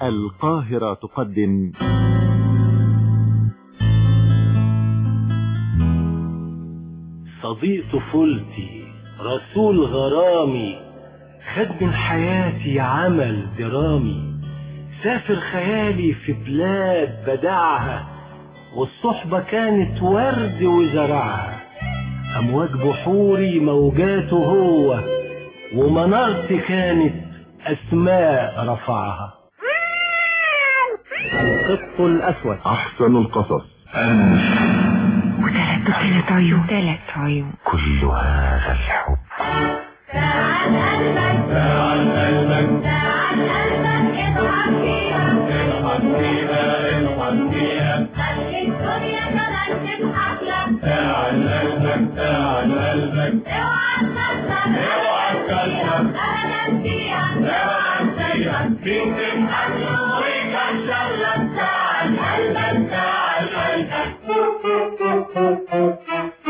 القاهرة تقدم صديق طفولتي رسول غرامي خد من حياتي عمل درامي سافر خيالي في بلاد بدعها والصحبة كانت ورد وزرعها أمواج بحوري موجاته هو ومنارتي كانت أسماء رفعها القط الأسود أحسن القصص وثلاث ثلاث عيون ثلاث عيون كل هذا الحب تعال قلبك تعال قلبك تعال قلبك اضحك فيها اضحك فيها اضحك فيها خلي الدنيا كمان تضحك لك تعال قلبك تعال قلبك اوعى تكسر اوعى تكسر ابدا فيها اوعى فيها مين تضحك له ويكسر لك تعال قلبك تعال قلبك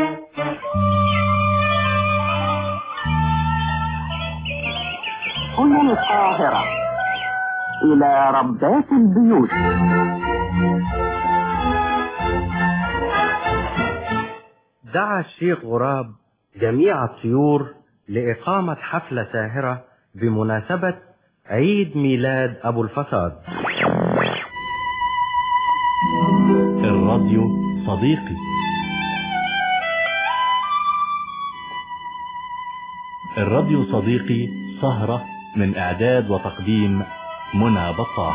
هنا القاهرة إلى ربات البيوت دعا الشيخ غراب جميع الطيور لإقامة حفلة ساهرة بمناسبة عيد ميلاد أبو الفساد الراديو صديقي الراديو صديقي سهرة من إعداد وتقديم منى بطاح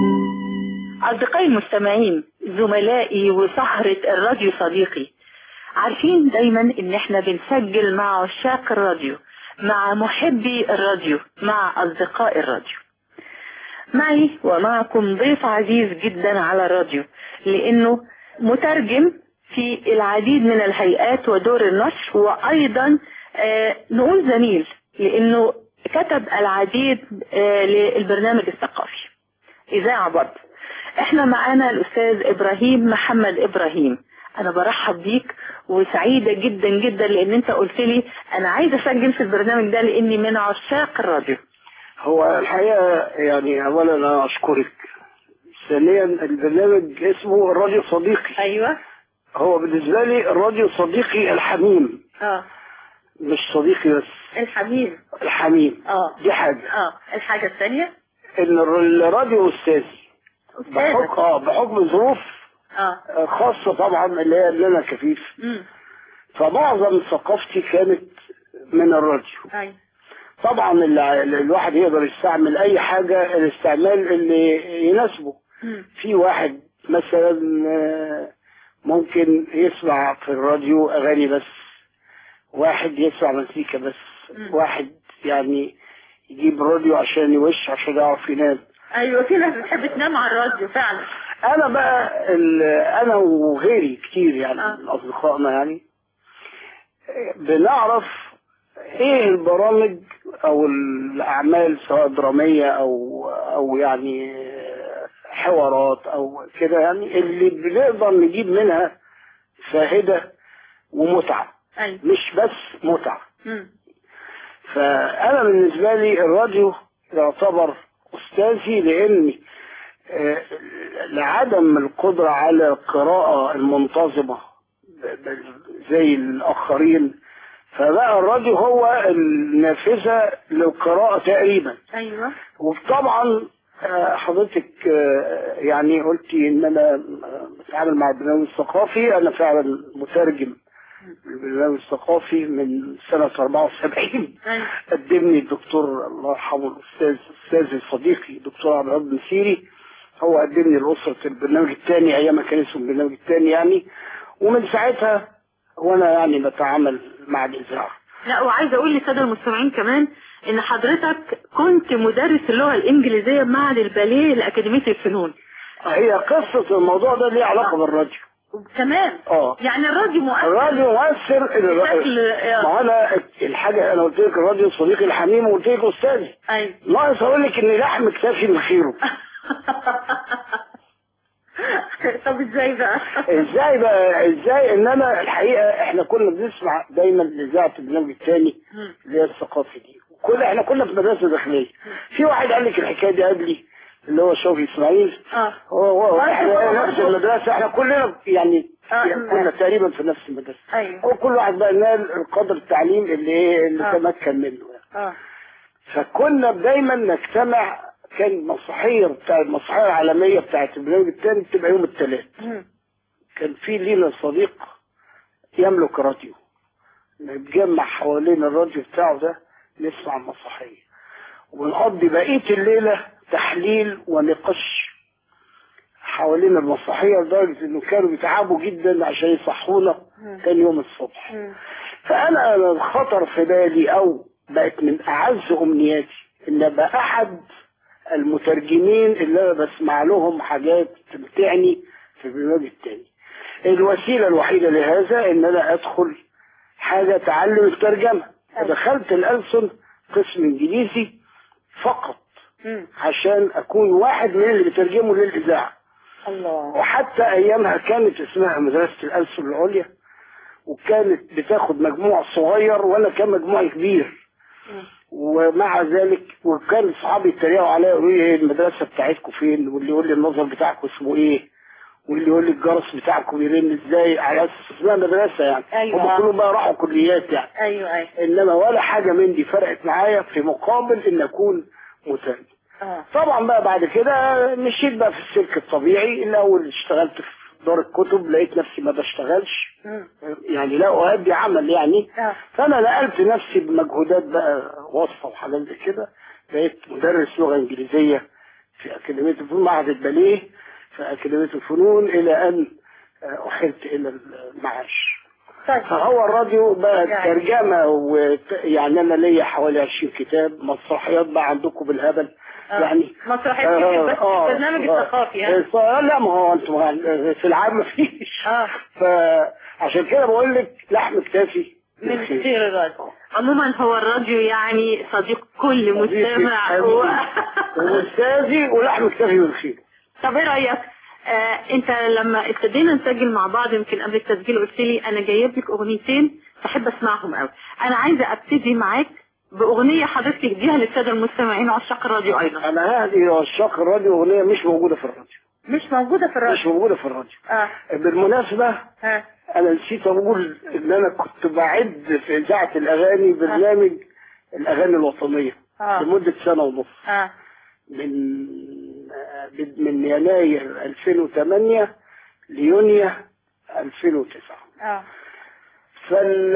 أصدقائي المستمعين زملائي وسهرة الراديو صديقي عارفين دايما ان احنا بنسجل مع عشاق الراديو مع محبي الراديو مع اصدقاء الراديو معي ومعكم ضيف عزيز جدا على الراديو لانه مترجم في العديد من الهيئات ودور النشر وايضا آه نقول زميل لانه كتب العديد آه للبرنامج الثقافي اذاعه برضه احنا معانا الاستاذ ابراهيم محمد ابراهيم انا برحب بيك وسعيدة جدا جدا لان انت قلت لي انا عايزة اسجل في البرنامج ده لاني من عشاق الراديو هو الحقيقة يعني أولا أنا أشكرك ثانيا البرنامج اسمه الراديو صديقي ايوه هو بالنسبة لي الراديو صديقي الحميم اه مش صديقي بس الحبيب الحميم اه دي حاجة اه الحاجة الثانية إن الر- الراديو أستاذي استاذة بحكم اه بحكم ظروف اه آه، خاصة طبعا اللي هي اللي أنا كفيف امم فمعظم ثقافتي كانت من الراديو ايوه طبعا اللي اللي الواحد يقدر يستعمل أي حاجة الاستعمال اللي يناسبه مم. في واحد مثلا آه، ممكن يسمع في الراديو اغاني بس واحد يسمع مزيكا بس مم. واحد يعني يجيب راديو عشان يوش عشان يعرف ينام ايوه في ناس بتحب تنام على الراديو فعلا انا بقى ال- انا وغيري كتير يعني آه. من اصدقائنا يعني آه، بنعرف ايه البرامج او الاعمال سواء دراميه او او يعني آه، حوارات او كده يعني اللي بنقدر نجيب منها فائده ومتعه ايوه مش بس متعه امم فانا بالنسبه لي الراديو يعتبر استاذي لاني آه، لعدم القدره على القراءه المنتظمه ب- ب- زي الاخرين فبقى الراديو هو النافذه للقراءه تقريبا ايوه وطبعا آه، حضرتك آه، يعني قلتي ان انا آه، بتعامل مع البرنامج الثقافي انا فعلا مترجم البرنامج الثقافي من سنة 74 ايوه قدمني الدكتور الله يرحمه الاستاذ استاذي صديقي الدكتور عبد الوهاب المسيري هو قدمني لأسرة البرنامج الثاني ايام ما كان اسمه البرنامج الثاني يعني ومن ساعتها وانا يعني بتعامل مع الاذاعه لا وعايزه اقول للساده المستمعين كمان ان حضرتك كنت مدرس اللغه الانجليزيه بمعهد الباليه لاكاديميه الفنون هي قصه الموضوع ده ليه علاقه بالراديو كمان اه يعني الراديو مؤثر الراديو مؤثر بشكل ما هو انا الحاجه انا قلت لك الراديو صديقي الحميم وقلت لك استاذي ايوه ناقص اقول لك ان لحم كتافي من خيره طب ازاي بقى ازاي بقى ازاي انما الحقيقه احنا كنا بنسمع دايما اذاعه البرنامج الثاني مم. اللي هي الثقافي دي كل احنا كنا في مدرسه داخليه في واحد قال لك الحكايه دي قبلي اللي هو شوقي اسماعيل اه هو هو برضه احنا هو نفس برضه. المدرسه احنا كلنا يعني آه، يعني كنا تقريبا في نفس المدرسه ايوه هو كل واحد بقى نال القدر التعليم اللي ايه اللي آه. تمكن منه يعني. اه فكنا دايما نجتمع كان المسرحيه بتاع المسرحيه العالميه بتاعت البرنامج الثاني بتبقى يوم الثلاث مم. كان في لينا صديق يملك راديو نتجمع حوالين الراديو بتاعه ده نسمع المسرحيه ونقضي بقيه الليله تحليل ونقاش حوالين المسرحيه لدرجه انه كانوا بيتعبوا جدا عشان يصحونا تاني يوم الصبح مم. فانا الخطر في بالي او بقت من اعز امنياتي ان ابقى احد المترجمين اللي انا بسمع لهم حاجات تمتعني في البرنامج التاني الوسيله الوحيده لهذا ان انا ادخل حاجه تعلم الترجمه فدخلت الألسن قسم انجليزي فقط مم. عشان اكون واحد من اللي بيترجموا للاذاعه الله وحتى ايامها كانت اسمها مدرسه الألسن العليا وكانت بتاخد مجموع صغير وانا كان مجموعي كبير مم. ومع ذلك وكان اصحابي يتريقوا عليا يقولوا لي ايه المدرسه بتاعتكم فين واللي يقول لي النظر بتاعكم اسمه ايه واللي يقول لي الجرس بتاعكم بيرن ازاي على اساس اسمها مدرسه يعني أيوة. هم كلهم بقى راحوا كليات يعني ايوه ايوه انما ولا حاجه من دي فرقت معايا في مقابل ان اكون مترجم اه طبعا بقى بعد كده مشيت بقى في السلك الطبيعي الاول اشتغلت في دار الكتب لقيت نفسي ما بشتغلش مم. يعني لا اؤدي عمل يعني اه فانا نقلت نفسي بمجهودات بقى وصفه وحاجات زي كده بقيت مدرس لغه انجليزيه في اكاديميه الفنون معهد الباليه في اكاديميه الفنون الى ان آه، احلت الى المعاش طيب فهو الراديو بقى يعني. ترجمه ويعني انا ليا حوالي 20 كتاب مسرحيات بقى عندكم بالهبل آه. يعني مسرحيات كتير بس البرنامج الثقافي ها آه، لا ما هو انتم في العام مفيش اه فعشان كده بقول لك لحم كتافي من كتير الراديو عموما هو الراديو يعني صديق كل مستمع و... واستاذي ولحم كتافي بالخير طب ايه رايك آه انت لما ابتدينا نسجل مع بعض يمكن قبل التسجيل قلت لي انا جايب لك اغنيتين بحب اسمعهم قوي انا عايزه ابتدي معاك باغنيه حضرتك تديها للساده المستمعين عشاق الراديو ايضا انا هذه عشاق الراديو اغنيه مش موجوده في الراديو مش موجوده في مش الراديو موجوده في الراديو اه بالمناسبه ها انا نسيت اقول ان انا كنت بعد في اذاعه الاغاني برنامج الاغاني الوطنيه اه لمده سنه ونص اه من من يناير 2008 ليونيو 2009 اه فال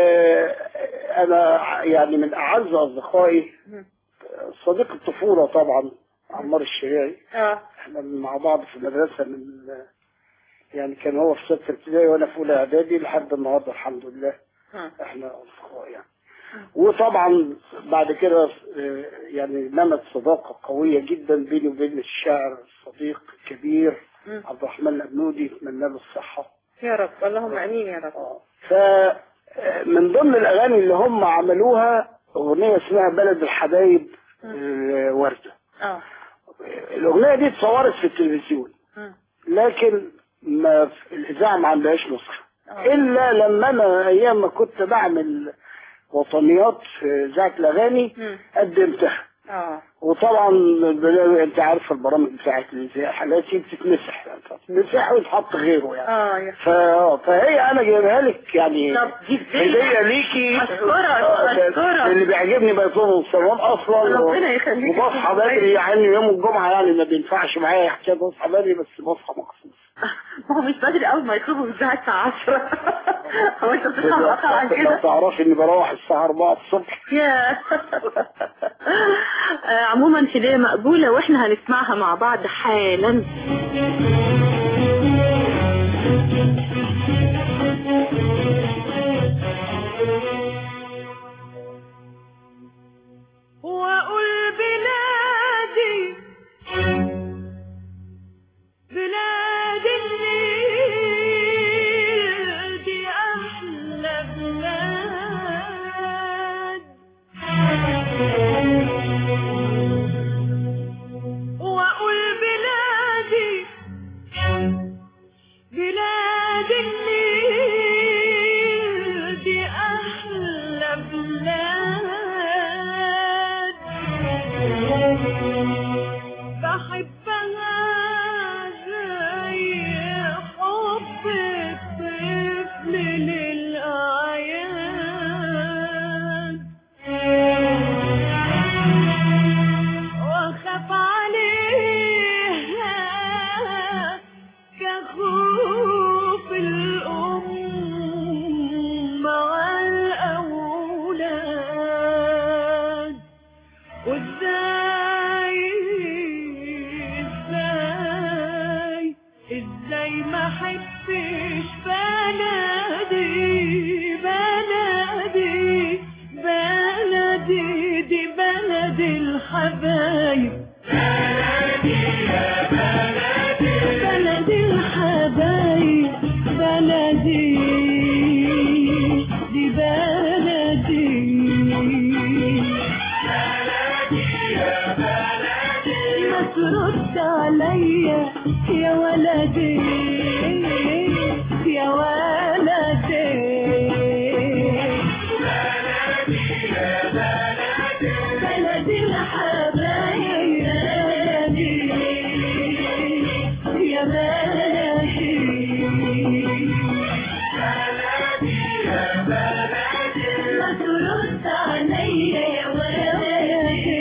انا يعني من اعز اصدقائي صديق الطفوله طبعا عمار الشريعي اه احنا مع بعض في المدرسه من يعني كان هو في سته ابتدائي وانا في اولى اعدادي لحد النهارده الحمد لله ها. احنا اصدقاء يعني وطبعا بعد كده آه، يعني نمت صداقه قويه جدا بيني وبين الشاعر الصديق الكبير مم. عبد الرحمن الابنودي اتمنى له الصحه يا رب اللهم امين يا رب ف آه، من ضمن الاغاني اللي هم عملوها اغنيه اسمها بلد الحبايب آه، ورده اه الاغنيه دي اتصورت في التلفزيون مم. لكن ما في الاذاعه ما عندهاش نسخه آه. الا لما انا ايام ما كنت بعمل وطنيات في اذاعه الاغاني مم. قدمتها اه وطبعا البرنامج- انت عارف البرامج بتاعت الاذاعه حالاتي بتتمسح يعني بتتمسح ويتحط غيره يعني اه يا ف... فهي انا جايبها لك يعني طب دي هديه ليكي أشكرك، آه، أشكرك. اللي بيعجبني بيطلبه الصالون اصلا ربنا يخليك. وبصحى بدري يعني يوم الجمعه يعني ما بينفعش معايا حكايه بصحى بدري بس بصحى مخصوص ما هو مش بدري قوي ما يطلبوا الساعة الساعة 10 هو انت بتصحى متأخر عن لو كده؟ تعرفي اني بروح الساعه 4 الصبح يا آه، عموما هدية مقبولة واحنا هنسمعها مع بعض حالا وأقول بلادي بلاد النيل دي أحلى بلاد وأقول بلادي بلاد النيل مفيش بلدي بلدي بلدي دي بلد الحبايب بلد الحبايب بلدي دي بلدي ما ترد عليا يا ولدي يا ولدي بلدي الحبايب بلدي يا بلدي ما ترد عليا يا ولدي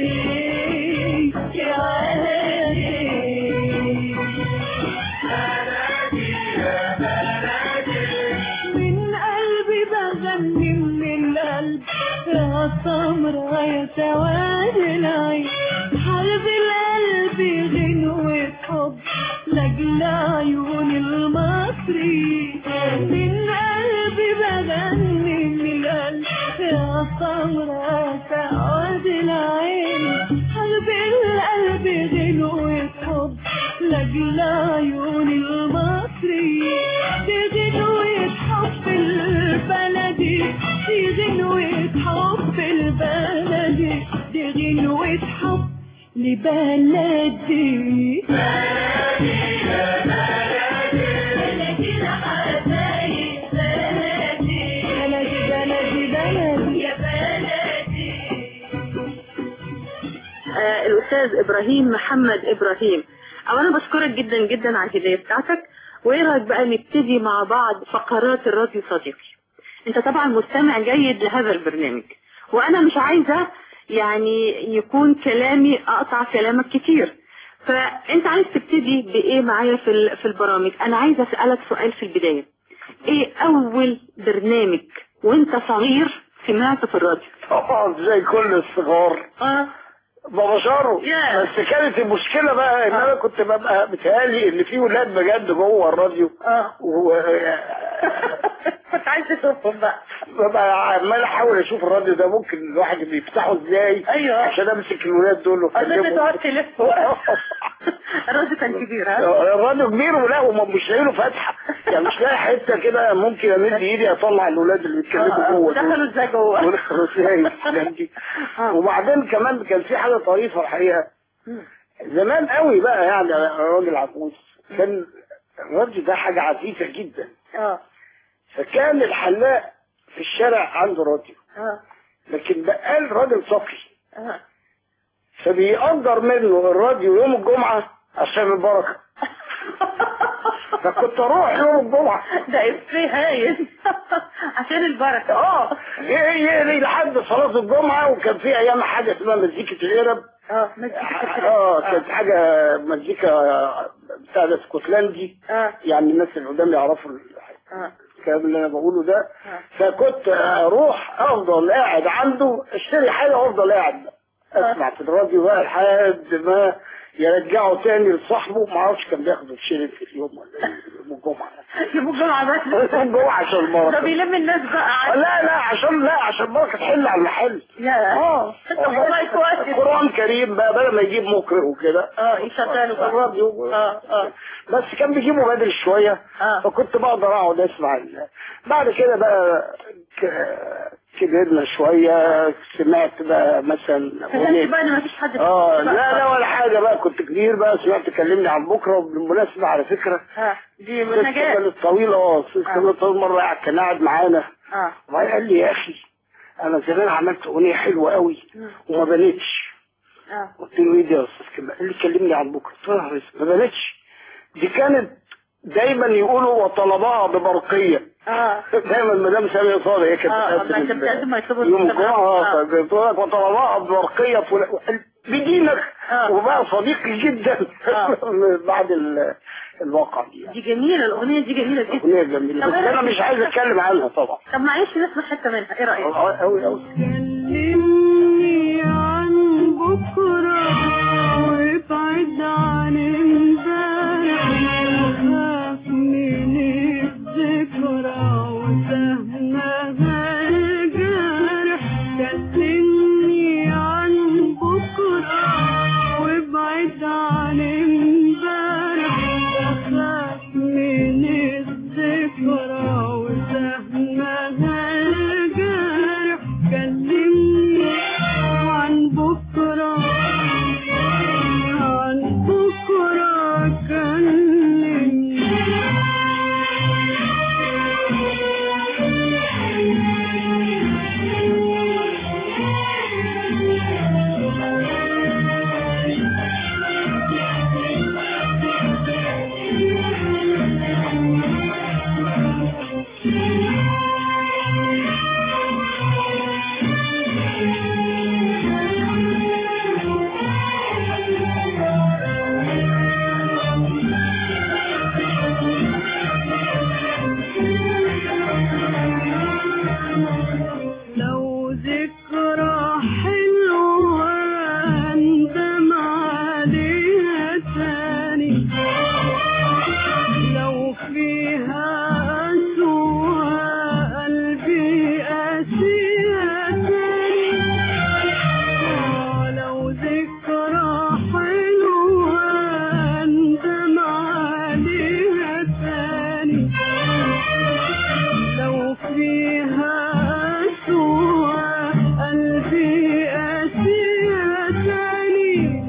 يا ولدي من قلبي بغني من القلب يا سمرة يا سواد العين حرب القلب غنوة حب لاجل عيون المصري من قلبي بغني من القلب يا سمرة يا سواد العين حرب القلب غنوة حب لاجل عيون المصري دي غنوة حب البلدي دي غنوة حب البلدي دي غنوة حب لبلدي بلدي الحبايب بلدي بلدي بلدي بلدي يا بلدي آه، الأستاذ إبراهيم محمد إبراهيم أولا بشكرك جدا جدا على الهدية بتاعتك وإيه رأيك بقى نبتدي مع بعض فقرات الراديو صديقي أنت طبعا مستمع جيد لهذا البرنامج وأنا مش عايزة يعني يكون كلامي أقطع كلامك كتير فأنت عايز تبتدي بإيه معايا في ال- في البرامج أنا عايزة أسألك سؤال في البداية إيه أول برنامج وأنت صغير سمعته في الراديو طبعا زي كل الصغار اه بابا شارو يا. بس كانت المشكلة بقى ان انا كنت ببقى بتهيألي ان في ولاد بجد جوه الراديو اه و كنت عايز تشوفهم بقى ببقى عمال احاول اشوف الراديو ده ممكن الواحد بيفتحه ازاي أيوة. عشان امسك الولاد دول أظن واكلمهم تقعد تلف الراديو كان كبير ها الراديو كبير ولا هم مش لاقيين له فتحه يعني مش لاقي حته كده ممكن امد ايدي اطلع الولاد اللي بيتكلموا آه، جوه دول. دخلوا ازاي جوه ودخلوا ازاي الحاجات دي آه. وبعدين كمان كان في حاجه طريفه الحقيقه زمان قوي بقى يعني يا راجل عجوز كان الراديو ده حاجه عزيزه جدا اه فكان الحلاق في الشارع عنده راديو اه لكن بقال راجل صقي اه فبيأجر منه الراديو يوم الجمعة عشان البركة فكنت اروح يوم الجمعة ده افيه هايل عشان البركه اه يقري لحد صلاة الجمعة وكان في ايام حاجة اسمها مزيكة القرب اه مزيكا اه كانت حاجة مزيكا بتاع ده اسكتلندي اه يعني الناس اللي قدام يعرفوا اه الكلام اللي انا بقوله ده آه. فكنت اروح افضل قاعد عنده اشتري حاجه وافضل قاعد بقى. اسمع في الراديو بقى لحد ما يرجعه تاني لصاحبه ما اعرفش كان بياخد الشيرين في اليوم ولا إيه، يوم الجمعه يوم الجمعه بس يوم الجمعه عشان ده البركه بيلم الناس بقى عاد. لا لا عشان لا عشان البركه تحل على المحل يا اه والله كويس قرآن كريم بقى بدل ما يجيب مقرئ وكده اه يشغلوا بقى الراديو اه اه بس كان بيجيبه بدري شوية اه فكنت بقدر اقعد اسمع ال- بعد كده بقى ك- كبرنا شوية سمعت بقى مثلا فهمت أغنية بقى ان مفيش حد اه لا لا ولا حاجة بقى كنت كبير بقى سمعت كلمني عن بكرة وبالمناسبة على فكرة اه دي السيستم نجاة الطويل اه السيستم الطويل مرة قاعد- كان قاعد معانا اه وبعدين قال لي يا اخي انا زمان عملت اغنية حلوة قوي وما بنتش اه قلت له ايه ده يا استاذ كمال قال لي كلمني عن بكره قلت له يا ريس ما بلاش دي كانت دايما يقولوا وطلبها ببرقيه اه دايما مدام ساميه صالح هي كانت اه بتقدم ما انت ال- بتقدم ما يطلبوا يوم المجتمع. الجمعه اه اه فبتقول لك وطلبها ببرقيه فلان قال بدينك آه. وبقى صديقي جدا آه. بعد ال- الواقع دي يعني دي جميلة الأغنية دي جميلة جدا اغنيه جميله طب بس انا مش عايز اتكلم عنها طبعا طب معلش نسمع حتة منها ايه رأيك؟ قوي قوي كلمني عن بكرة وابعد عن امبارح وخاف من تاني لو فيها أسوأ قلبي أسيها تاني آه، لو ذكرى حلوة أندم عليها تاني لو فيها أسوأ قلبي أسيها تاني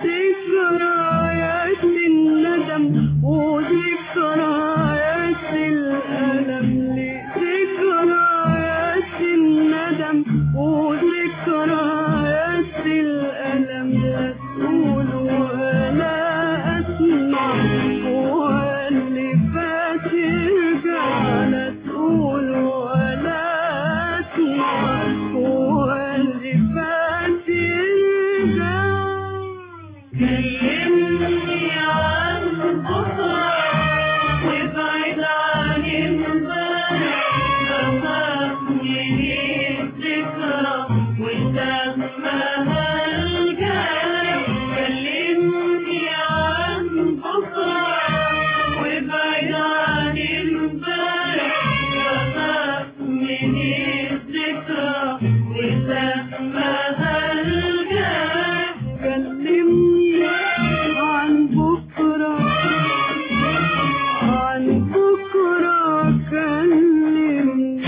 ذكريات الندم وذكريات الألم لذكريات الندم وذكريات الألم لا تقول ولا أسمع واللي فات يرجع لا تقول ولا أسمع واللي فات يرجع كلمني عن بكرة وابعد عن امبارح بخاف من الذكرى ودمها الجارح كلمني عن بكرة وابعد عن امبارح بخاف من الذكرى ودمها الجارح كلمني عن بكرة عن بكرة كلمني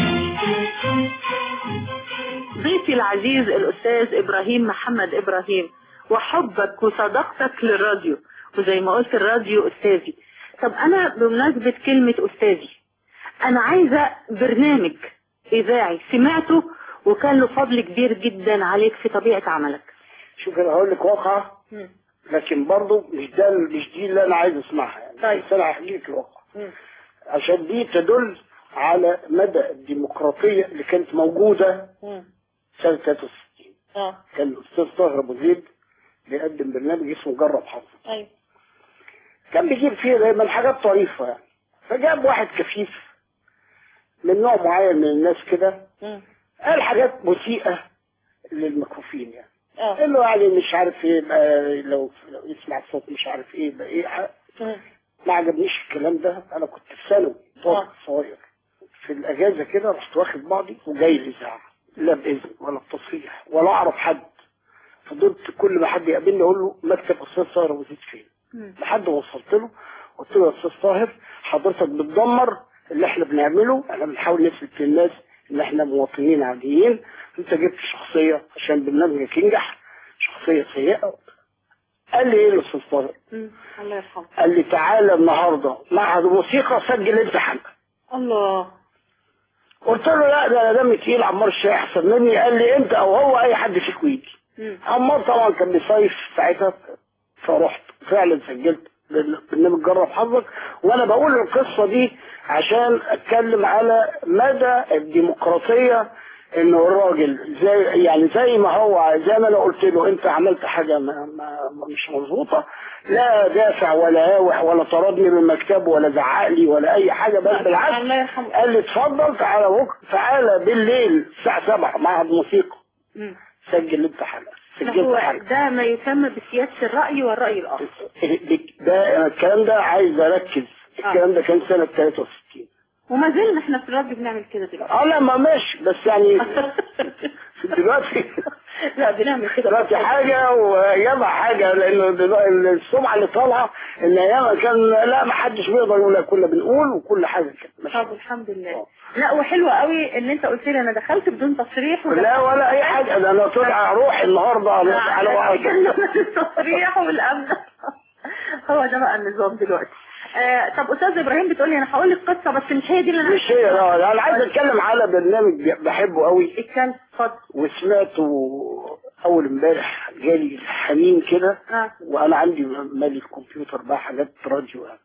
ضيفي العزيز الأستاذ إبراهيم محمد إبراهيم وحبك وصداقتك للراديو وزي ما قلت الراديو أستاذي طب أنا بمناسبة كلمة أستاذي أنا عايزة برنامج إذاعي سمعته وكان له فضل كبير جدا عليك في طبيعة عملك شوف انا هقول لك واقعه لكن برضه مش ده مش دي اللي انا عايز اسمعها يعني طيب. بس انا هحكي لك الواقع عشان دي تدل على مدى الديمقراطيه اللي كانت موجوده سنه 63 اه كان الاستاذ طاهر ابو زيد بيقدم برنامج اسمه جرب حظك ايوه كان بيجيب فيه دايما حاجات طريفه يعني فجاب واحد كفيف من نوع معين من الناس كده قال حاجات مسيئه للمكفوفين يعني اه انه يعني مش عارف ايه يبقى لو لو يسمع الصوت مش عارف ايه يبقى ايه ح- ما عجبنيش الكلام ده انا كنت في ثانوي طالب صغير في الاجازه كده رحت واخد بعضي وجاي الاذاعه لا باذن ولا بتصريح ولا اعرف حد فضلت كل ما حد يقابلني اقول له مكتب استاذ طاهر ابو زيد فين لحد ما وصلت له قلت له يا استاذ طاهر حضرتك بتدمر اللي احنا بنعمله احنا بنحاول نثبت للناس ان احنا مواطنين عاديين انت جبت شخصيه عشان برنامجك ينجح شخصيه سيئه قال لي ايه يا استاذ طاهر؟ الله يرحمه قال لي تعالى النهارده معهد الموسيقى سجل انت حلقه الله قلت له لا ده انا دمي تقيل عمار الشيخ احسن مني قال لي انت او هو اي حد فيك ويجي عمار طبعا كان بيصيف ساعتها فرحت فعلا سجلت برنامج جرب حظك وانا بقول القصه دي عشان اتكلم على مدى الديمقراطيه انه الراجل زي يعني زي ما هو زي ما انا قلت له انت عملت حاجه ما ما ما مش مظبوطه لا دافع ولا هاوح ولا طردني من مكتبه ولا زعق لي ولا اي حاجه بل بالعكس الله يرحمه قال لي اتفضل تعالى بكره تعالى بالليل الساعه 7 معهد موسيقى مم. سجل انت حلقه ما سجلت هو حلقه ده ما يسمى بسياسة الرأي والرأي الآخر ده الكلام ده عايز اركز الكلام ده كان سنه 63 وما زلنا احنا في الراديو بنعمل كده دلوقتي اه لا ما ماشي بس يعني دلوقتي لا بنعمل كده دلوقتي حاجة وياما حاجة لأنه دلوقتي السمعة اللي طالعة إن ياما كان لا ما حدش بيقدر يقول كنا بنقول وكل حاجة كده طب الحمد لله لا وحلوة قوي ان انت قلت لي انا دخلت بدون تصريح لا ولا أي حاجة ده أنا طلع أروح النهاردة على على واحد التصريح والامن هو ده بقى النظام دلوقتي آه طب استاذ ابراهيم بتقول لي انا هقول لك قصه بس مش هي دي اللي انا مش هي لا انا عايز اتكلم على برنامج بحبه قوي اتكلم اتفضل وسمعته اول امبارح جالي حنين كده اه وانا عندي مالي الكمبيوتر بقى حاجات راديو يعني.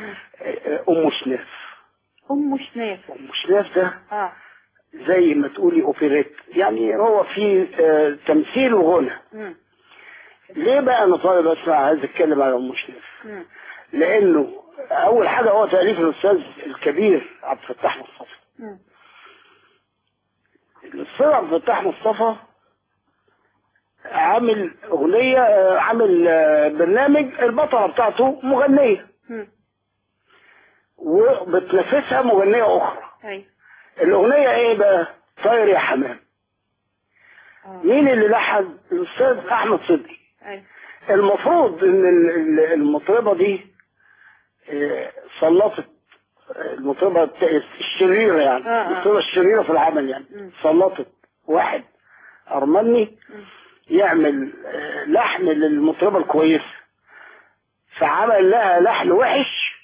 ام سناف ام شناف ام سناف ده اه زي ما تقولي اوبريت يعني هو في آه، تمثيل وغنى مم. ليه بقى انا طالب اسمع عايز اتكلم على ام سناف مم. لانه اول حاجه هو تاليف الاستاذ الكبير عبد الفتاح مصطفى مم. الاستاذ عبد الفتاح مصطفى عامل اغنيه آه، عامل آه، برنامج البطله بتاعته مغنيه مم. وبتنافسها مغنيه اخرى ايوه الاغنيه ايه بقى طاير يا حمام اه مين اللي لحن الاستاذ احمد صدقي ايوه المفروض ان ال- ال- المطربه دي آه، سلطت آه، المطربه الت- الشريره يعني آه، آه. المطربه الشريره في العمل يعني مم. سلطت واحد ارمني مم. يعمل آه، لحن للمطربه الكويسه فعمل لها لحن وحش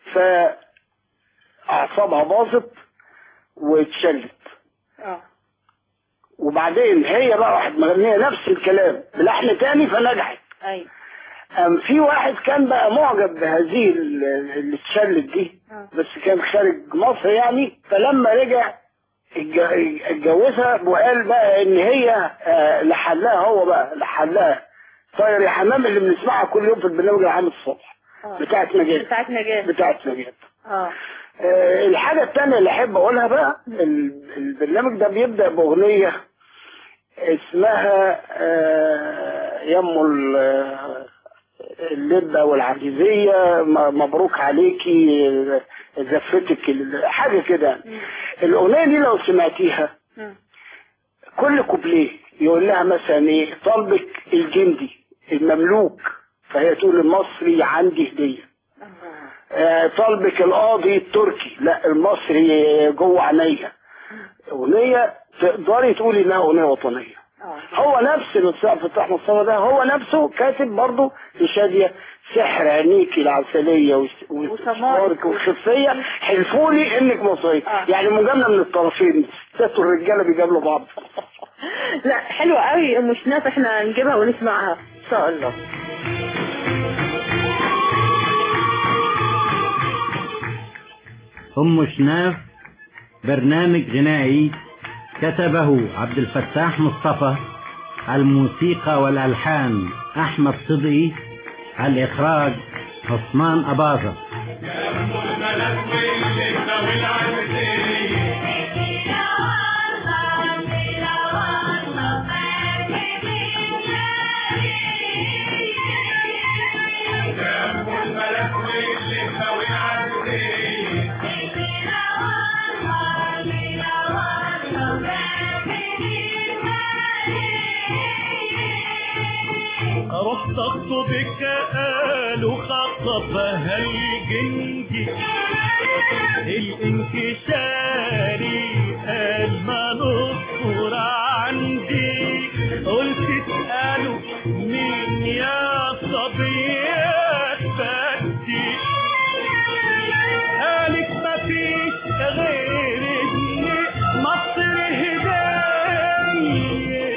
فاعصابها باظت واتشلت اه وبعدين هي بقى راحت مغنيه نفس الكلام بلحن تاني فنجحت ايوه أم في واحد كان بقى معجب بهذه ال- اللي اتشلت دي آه. بس كان خارج مصر يعني فلما رجع اتج- اتجوزها وقال بقى ان هي آه، لحلها هو بقى لحلها طاير يا حمام اللي بنسمعها كل يوم في البرنامج العام الصبح اه بتاعت نجاة بتاعت نجاة بتاعت نجاة اه آه، الحاجة التانية اللي أحب أقولها بقى ال- البرنامج ده بيبدأ بأغنية اسمها آه، يمو ال- اللبة والعزيزية م- مبروك عليكي آه، زفتك ال- حاجة كده مم. الأغنية دي لو سمعتيها مم. كل كوبليه يقول لها مثلا ايه طلبك الجندي المملوك فهي تقول المصري عندي هديه الله آه، طلبك القاضي التركي لا المصري جوه عينيا اغنيه تقدري تقولي انها اغنيه وطنيه اه هو نفس الاستاذ فتح مصطفى ده هو نفسه كاتب برضه في شاديه سحر عينيكي العسليه وس- وسمارك والخفيه حلفولي انك مصريه آه. يعني مجامله من الطرفين الستات والرجاله بيجاملوا بعض لا حلوة قوي ام شناف احنا نجيبها ونسمعها ان شاء الله أم شناف برنامج غنائي كتبه عبد الفتاح مصطفى الموسيقى والألحان أحمد صدقي الإخراج عثمان أباظة رحت اخطبك قالوا خطبها الجندي الانكشاري قال ما نصبر عندي قلت اسألوا مين يا صبيات بدي قالت مفيش غير ابني مصر هدايه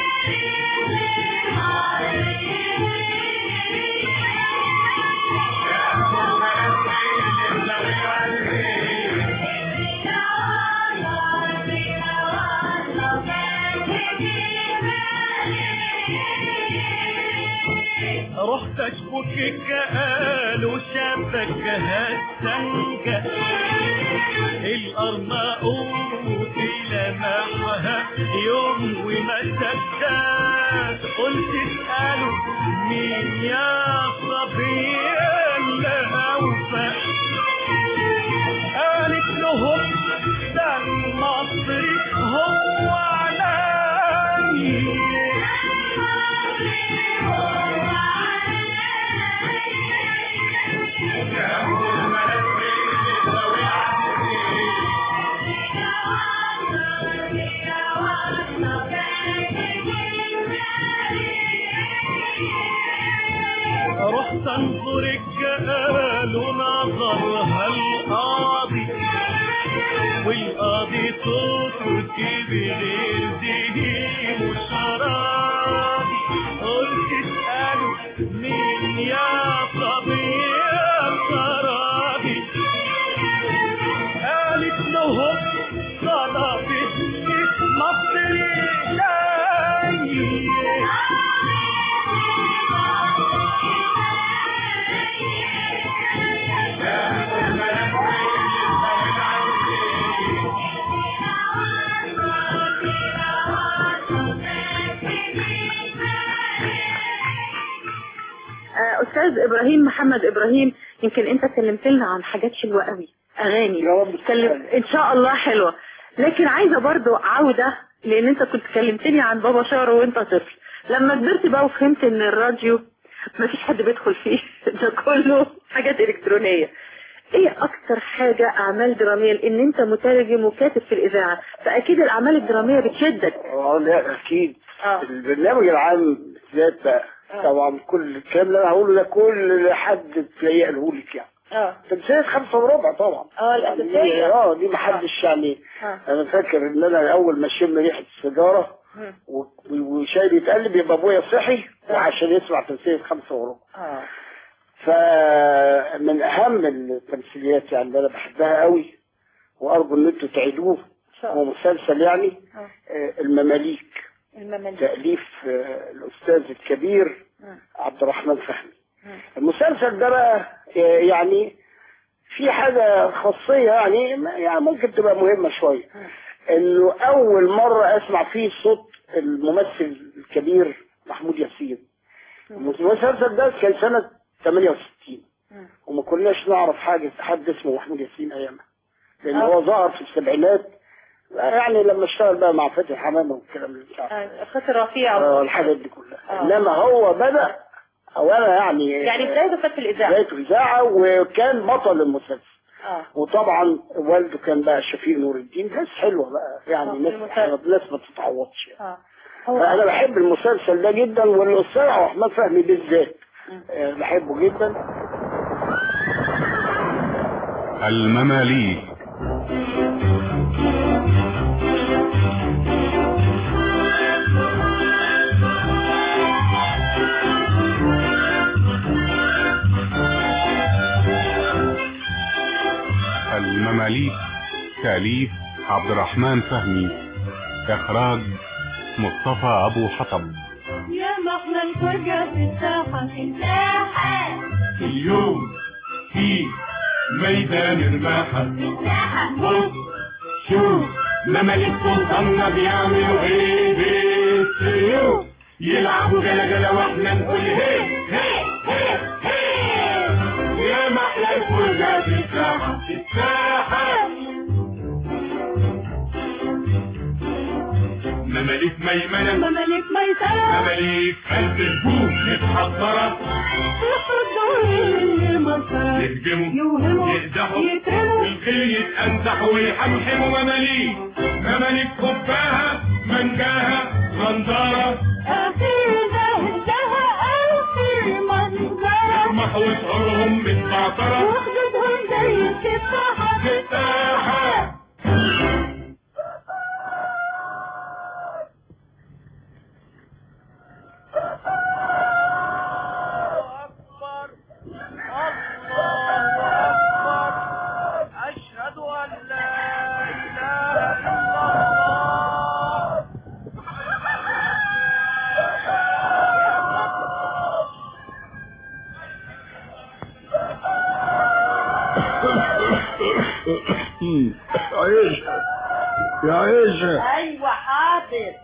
رحت اشبكك قالوا شبكها السنجة الأرماؤوت لمحها يوم وما صدق قلت اسألوا مين يا صبي الأوفى قالت لهم ده المصري هو علي رحت انظر قالوا نظرها القاضي والقاضي صوته كبير زهيم وشرابي قلت اسألوا مين يا صبي يا شرابي قالت لهم طلبت مصري جاي الاستاذ ابراهيم محمد ابراهيم يمكن انت كلمت لنا عن حاجات حلوه قوي اغاني يا رب تكلم ان شاء الله حلوه لكن عايزه برضو عوده لان انت كنت كلمتني عن بابا شارو وانت طفل لما كبرت بقى وفهمت ان الراديو ما فيش حد بيدخل فيه ده كله حاجات الكترونيه ايه اكتر حاجة اعمال درامية لان انت مترجم وكاتب في الاذاعة فاكيد الاعمال الدرامية بتشدك اه لا اكيد البرنامج العام بالذات بقى طبعا كل الكلام اللي انا هقوله ده كل حد تلاقيه قاله لك يعني اه تمثيلية خمسة وربع طبعا اه يعني الاساسية اه دي محدش يعني اه انا فاكر ان انا اول ما اشم ريحة السيجارة مم. و- وشاي بيتقلب يبقى ابويا صحي وعشان يسمع تمثيلية خمسة وربع اه فمن اهم التمثيليات يعني اللي انا بحبها قوي وارجو ان انتوا تعيدوه هو مسلسل يعني آه. آه، المماليك المماليك تأليف آه، الأستاذ الكبير مم. عبد الرحمن فهمي مم. المسلسل ده بقى آه، يعني في حاجة خاصية يعني يعني ممكن تبقى مهمة شوية إنه أول مرة أسمع فيه صوت الممثل الكبير محمود ياسين المسلسل ده كان سنة 68 مم. وما كناش نعرف حاجة حد اسمه محمود ياسين أيامها لأن آه. هو ظهر في السبعينات يعني لما اشتغل بقى مع فتحي حمامة والكلام اللي بتاع آه، خاطر رفيع آه، الحاجات دي كلها آه. انما هو بدأ اولا يعني يعني بدايته كانت في الاذاعة بدايته اذاعه وكان بطل المسلسل اه وطبعا والده كان بقى شفيق نور الدين ناس حلوه بقى يعني آه، ناس المسلسل. ناس ما تتعوضش يعني. اه فانا بحب المسلسل ده جدا والاستاذ عبد الرحمن فهمي بالذات آه، بحبه جدا المماليك المماليك تأليف عبد الرحمن فهمي إخراج مصطفى أبو حطب يا محلى الفرجة في الساحة مساحة اليوم في ميدان الماحة بص شوف مماليك سلطاننا بيعملوا ايه بالسيوف يلعبوا جلا جلا واحنا نقول هي هي هي هي يا محلى الفرجة في الساحة في الساحة مماليك ميمنة مماليك ميسرة مماليك قلب الهوم متحضرة يخرجوا اللي مسرة يهجموا يوهموا يقدحوا يترموا الخيل يتأنزح ويحمحموا مماليك مماليك خباها منجاها غندارة آخر زهدها آخر منظرة يرمح وشعورهم متبعترة وخدودهم زي التفاحة تفاحة أشهد أن لا إله إلا الله عيشة يا عيشة أيوة حاضر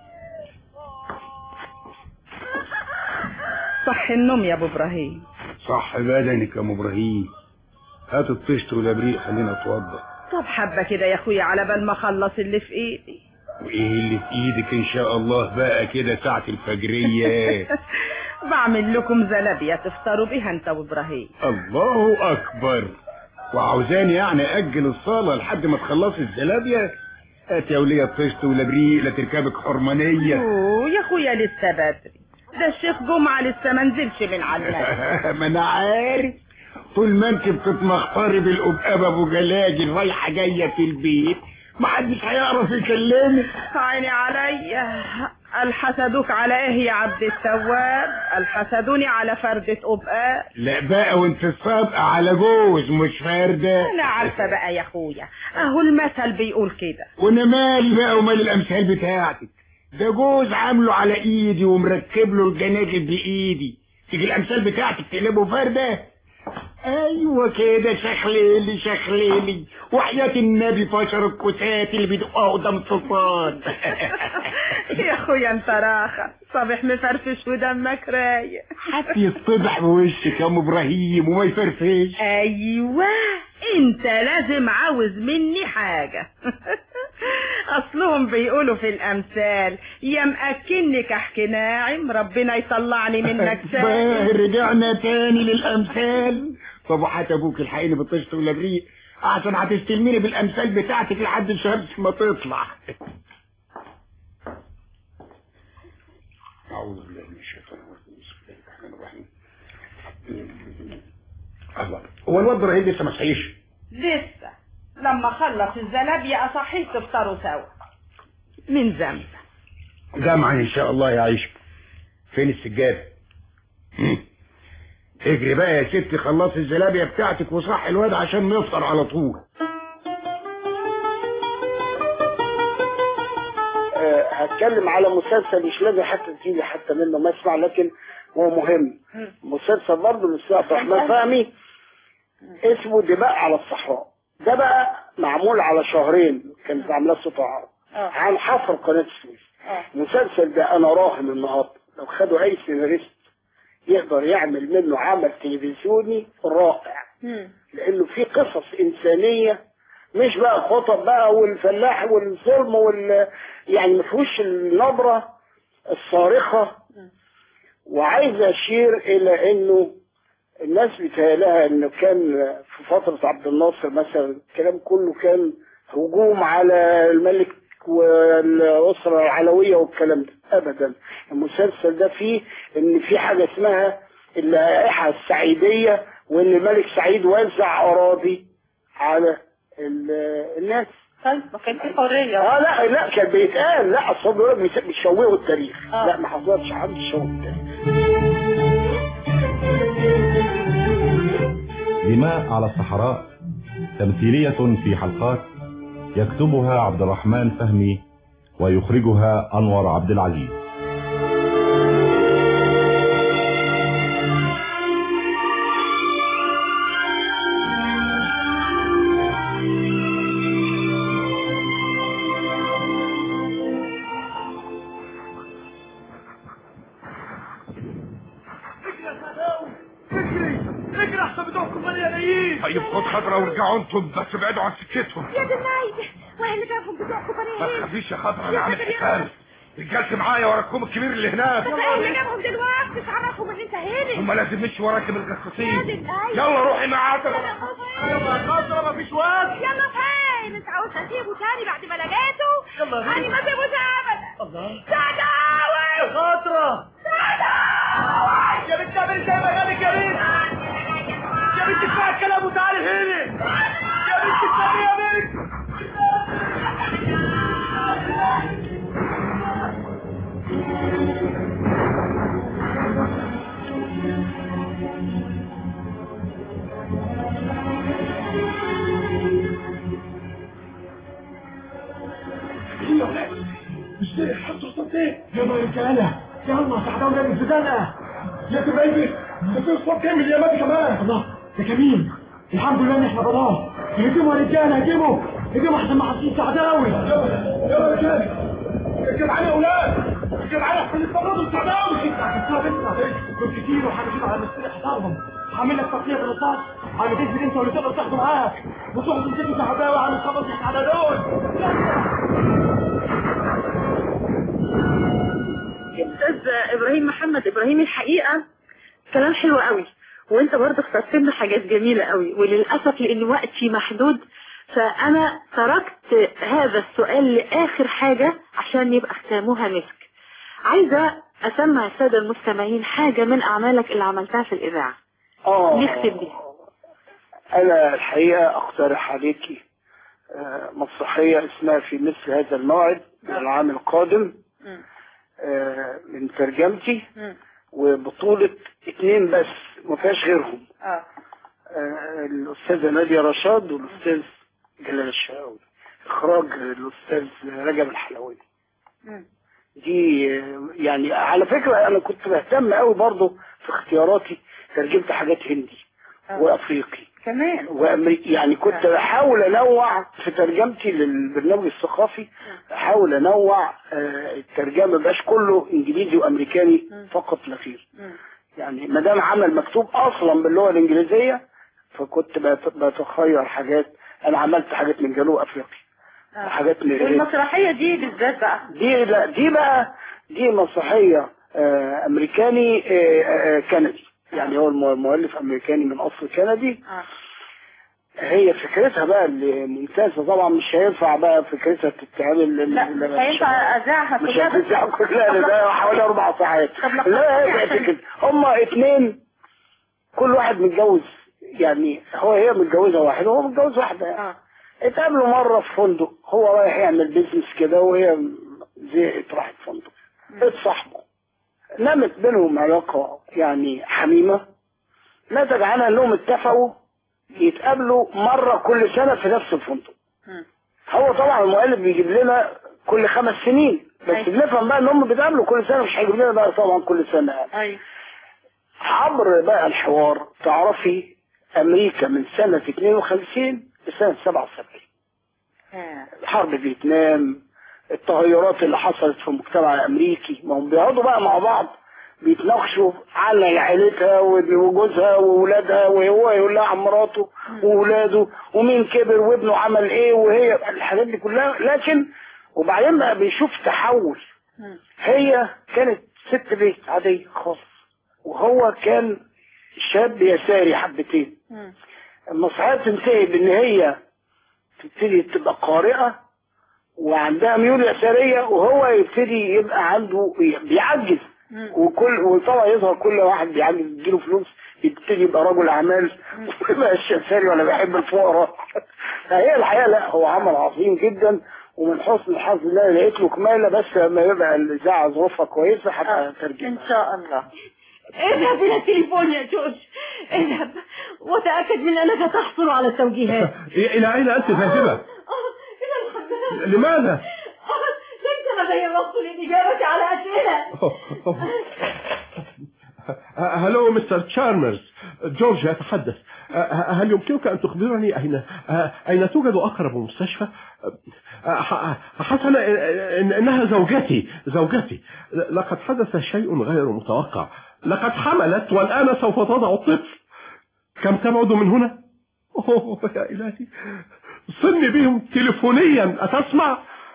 صح النوم يا ابو ابراهيم صح بدنك يا ام ابراهيم هات الطشت والابريق خلينا اتوضى طب حبة كده يا اخويا على بال ما اخلص اللي في ايدي وايه اللي في ايدك ان شاء الله بقى كده ساعة الفجرية بعمل لكم زلابية تفطروا بيها انت وابراهيم الله اكبر وعاوزاني يعني اجل الصلاة لحد ما تخلصي الزلابية هات يا ولية الطشت والابريق لا تركبك حرمانية اوه يا اخويا لسه بدري ده الشيخ جمعة لسه ما نزلش من على المسجد ما انا عارف طول ما انت بتتمخطري بالقبقبة ابو جلاجل رايحة جاية في البيت محدش هيعرف يكلمك عيني عليا الحسدوك على ايه يا عبد التواب الحسدوني على فردة قبقاء لا بقى وانت السابقة على جوز مش فردة انا عارفة بقى يا اخويا اهو المثل بيقول كده وانا مالي بقى ومال الامثال بتاعتك ده جوز عامله على ايدي ومركب له الجناجل بايدي تيجي الامثال بتاعتك تقلبه فردة ايوه كده شخليلي شخليلي وحياة النبي فشر الكتات اللي بيدقوها قدام السلطان يا اخويا انت راخة صبح مفرفش ودمك رايق حتى يتضح بوشك يا ام ابراهيم وما يفرفش ايوه انت لازم عاوز مني حاجة اصلهم بيقولوا في الامثال يا مأكلني كحك ناعم ربنا يطلعني منك باه سالم رجعنا تاني للامثال طب وحتى ابوك الحقيني بالطشت ولا بريق عشان هتستلميني بالامثال بتاعتك لحد الشمس ما تطلع اعوذ بالله من الشيطان الرجيم بسم الله الرحمن الرحيم الله هو الواد ابراهيم لسه ما صحيش لسه لما خلص الزلابية اصحيه تفطروا سوا من زمزم جمعا ان شاء الله يا عيشة فين السجادة هم. اجري بقى يا ستي خلصي الزلابية بتاعتك وصح الواد عشان نفطر على طول آه، هتكلم على مسلسل مش لازم حتى تيجي حتى منه ما اسمع لكن هو مهم مسلسل برضه من سيدي عبد الرحمن فهمي اسمه دماء على الصحراء ده بقى معمول على شهرين كانت عاملاه صوت عرب عن حفر قناه السويس المسلسل ده انا راهن النهارده لو خدوا اي سيناريست يقدر يعمل منه عمل تلفزيوني رائع لانه في قصص انسانيه مش بقى خطب بقى والفلاح والظلم وال يعني ما فيهوش النبره الصارخه وعايز اشير الى انه الناس بيتهيألها انه كان في فترة عبد الناصر مثلا الكلام كله كان هجوم على الملك والأسرة العلوية والكلام ده أبدا المسلسل ده فيه إن في حاجة اسمها اللائحة السعيدية وإن الملك سعيد وزع أراضي على ال- الناس طيب ما كان في حرية اه لا لا كان بيتقال لا اصل بيقول لك بيشوهوا التاريخ آه. لا ما حصلش حد يشوه التاريخ دماء على الصحراء تمثيلية في حلقات يكتبها عبد الرحمن فهمي ويخرجها أنور عبد العزيز اجري اجري احسن بتوعكم مليانين طيب خد خضرة وارجعوا انتم بس ابعدوا عن سكتهم يا دي النايد وايه اللي جابهم بتوعكم ما بني تخافيش يا خضرة انا عامل حساب رجالتي معايا وراكم الكبير اللي هناك بس ايه اللي جابهم دلوقتي مش عرفهم ان انت هنا هم لازم مشوا وراكم يا دي الجاسوسين النايد يلا روحي معاك يلا يا خضرة مفيش وقت يلا فين انت عاوز تسيبه تاني بعد ما لقيته يلا يا انا ما سيبوش ابدا الله سعداوي يا خضرة يا بنت اعملي زي ما قالك يا بنت يا بنت اسمعي الكلام وتعالي هنا يا بنت اسمعي يا بنت مش لاقي حط صوتين يلا يا رجاله يلا سعداوي نادي الزنقه يا تبعيدي ده في صوت كامل يا مادي كمان الله ده جميل الحمد لله ان احنا بضاه هجموا يا رجاله هجموا هجموا احسن ما حاسين سعداوي يلا يلا يا رجاله اركب عليه يا اولاد اركب عليه احسن يستمروا السعداوي اسمع اسمع دول كتير وهنجيب على المسؤوليه حصارهم هعمل لك تقطيع بالرصاص عم تنزل انت واللي تقدر تاخده معاك وتروحوا تمسكوا سعداوي عم تخلص احنا على دول استاذ ابراهيم محمد ابراهيم الحقيقه كلام حلو قوي وانت برضه اخترت لنا حاجات جميله قوي وللاسف لان وقتي محدود فانا تركت هذا السؤال لاخر حاجه عشان يبقى ختامها مسك عايزه اسمع الساده المستمعين حاجه من اعمالك اللي عملتها في الاذاعه اه نختم بيها انا الحقيقه اقترح عليكي آه، مسرحيه اسمها في مثل هذا الموعد العام القادم آه، من ترجمتي وبطولة اتنين بس ما فيهاش غيرهم اه آه، الأستاذة نادية رشاد والأستاذ جلال الشقاوي إخراج الأستاذ رجب الحلواني دي آه، يعني على فكرة أنا كنت بهتم قوي برضه في اختياراتي ترجمت حاجات هندي وأفريقي كمان وامريكي يعني كنت بحاول انوع في ترجمتي للبرنامج الثقافي احاول انوع آه، الترجمه ما يبقاش كله انجليزي وامريكاني فقط لا غير يعني ما دام عمل مكتوب اصلا باللغه الانجليزيه فكنت بت- بتخير حاجات انا عملت حاجات من جنوب افريقيا حاجات من والمسرحية دي بالذات بقى دي لا دي بقى دي مسرحيه آه، امريكاني آه، آه، كندي يعني هو الم- المؤلف امريكاني من اصل كندي هي فكرتها بقى اللي ممتازه طبعا مش هينفع بقى فكرتها تتعمل لا مش هينفع اذاعها مش كلها بس- هتذاع كلها ده ده حوالي اربع ساعات لا هي فكرة هما اتنين كل واحد متجوز يعني هو هي متجوزه واحد وهو متجوز واحده يعني. اتقابلوا مره في فندق هو رايح يعمل بيزنس كده وهي زهقت راحت فندق اتصاحبوا نمت بينهم علاقه يعني حميمه نتج عنها انهم اتفقوا يتقابلوا مره كل سنه في نفس الفندق هو طبعا المؤلف بيجيب لنا كل خمس سنين بس بنفهم بقى ان هم بيتقابلوا كل سنه مش هيجيب لنا بقى طبعا كل سنه يعني. ايوه عبر بقى الحوار تعرفي امريكا من سنه 52 لسنه 77 حرب فيتنام التغيرات اللي حصلت في المجتمع الامريكي ما هم بيقعدوا بقى مع بعض بيتناقشوا على عيلتها وجوزها واولادها وهو يقول لها عن مراته واولاده ومين كبر وابنه عمل ايه وهي الحاجات دي كلها لكن وبعدين بقى بيشوف تحول هي كانت ست بيت عادية خالص وهو كان شاب يساري حبتين المسرحية تنتهي بان هي تبتدي تبقى قارئة وعندها ميول يسارية وهو يبتدي يبقى عنده بيعجز وكل وطبعا يظهر كل واحد بيعجز يديله فلوس يبتدي يبقى رجل اعمال وما يبقاش يساري ولا بيحب الفقراء فهي الحقيقة لا هو عمل عظيم جدا ومن حسن الحظ ان انا لقيت له كمالة بس لما يبقى الاذاعة ظروفها كويسة هبقى ترجمة ان شاء الله اذهب إلى التليفون يا جورج اذهب وتأكد من أنك تحصل على التوجيهات إلى أين أنت ذاهبة؟ آه، إلى الحمام لماذا؟ آه، ليس لدي وقت للإجابة على أسئلة أوه، أوه. هلو مستر تشارمرز جورج يتحدث هل يمكنك أن تخبرني أين أين توجد أقرب مستشفى؟ حسنا إن- إنها زوجتي زوجتي لقد حدث شيء غير متوقع لقد حملت والآن سوف تضع الطفل كم تبعد من هنا؟ أوه يا إلهي صلني بهم تليفونيا أتسمع؟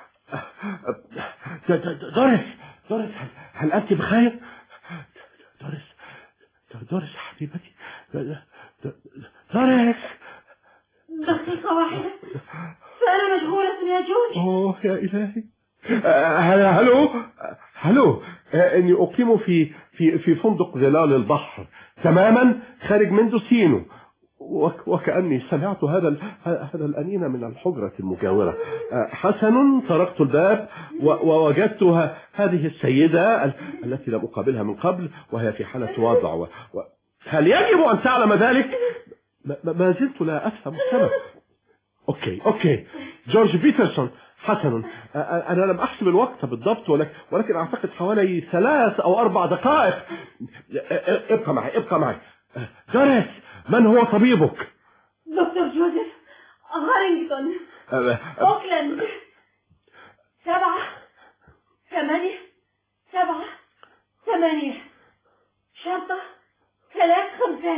د- د- دوريس دوريس هل, هل أنت بخير؟ دوريس دوريس حبيبتي د- د- دوريس دقيقة واحدة فأنا مشغولة يا جورج أوه يا إلهي آه، هل- هلو هلو آه، إني أقيم في في في فندق ظلال البحر تماما خارج مندوسينو وك- وكأني سمعت هذا ال- هذا الأنين من الحجرة المجاورة آه، حسن طرقت الباب و- ووجدتها هذه السيدة ال- التي لم أقابلها من قبل وهي في حالة وضع و... و... هل يجب أن تعلم ذلك؟ ما- ما ما زلت لا أفهم السبب أوكي أوكي جورج بيترسون حسنا أ- أ- أنا لم أحسب الوقت بالضبط ولكن, ولكن أعتقد حوالي ثلاث أو أربع دقائق أ- أ- ابقى معي ابقى معي دوريس من هو طبيبك؟ دكتور جوزيف هارينغتون أ- أ- أوكلاند سبعة ثمانية سبعة ثمانية شرطة ثلاث خمسات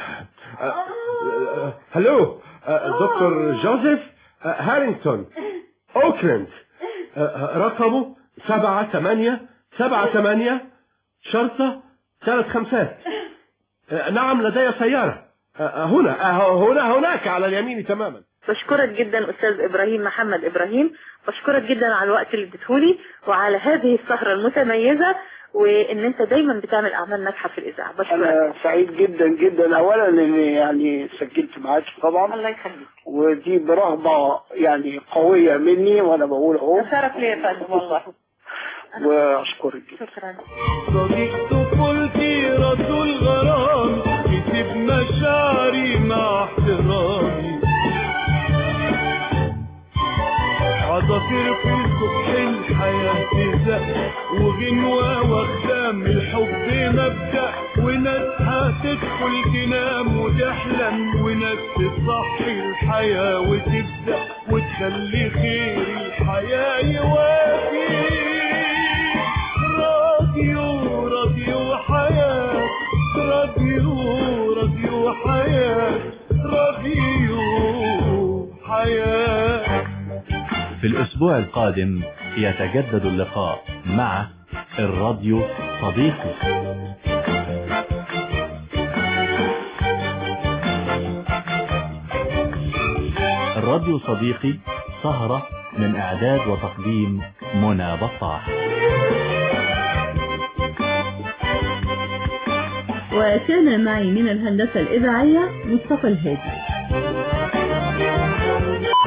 أ- هلو أ- دكتور جوزيف أ- هارينغتون أوكلاند أ- أ- رقمه سبعة ثمانية سبعة ثمانية شرطة ثلاث خمسات أ- نعم لدي سيارة أ- هنا أ- هنا هناك على اليمين تماما بشكرك جدا استاذ ابراهيم محمد ابراهيم بشكرك جدا على الوقت اللي اديتهولي وعلى هذه السهرة المتميزة وان انت دايما بتعمل اعمال ناجحة في الاذاعة بشكرك انا سعيد جدا جدا اولا اني يعني سجلت معاكي طبعا الله يخليك ودي برغبة يعني قوية مني وانا بقول اهو شرف لي يا فندم والله واشكرك جدا شكرا صديق طفولتي رسول غرام كتب مشاعري مع احترامي عصافير في صبح الحياة تزق وغنوة واخدام الحب مبدأ وناس هتدخل تنام وتحلم وناس تصحي الحياة وتبدأ وتخلي خير الحياة يوافي راديو راديو حياة راديو راديو حياة راديو حياة في الأسبوع القادم يتجدد اللقاء مع الراديو صديقي الراديو صديقي سهرة من إعداد وتقديم منى بطاح وكان معي من الهندسة الإذاعية مصطفى الهادي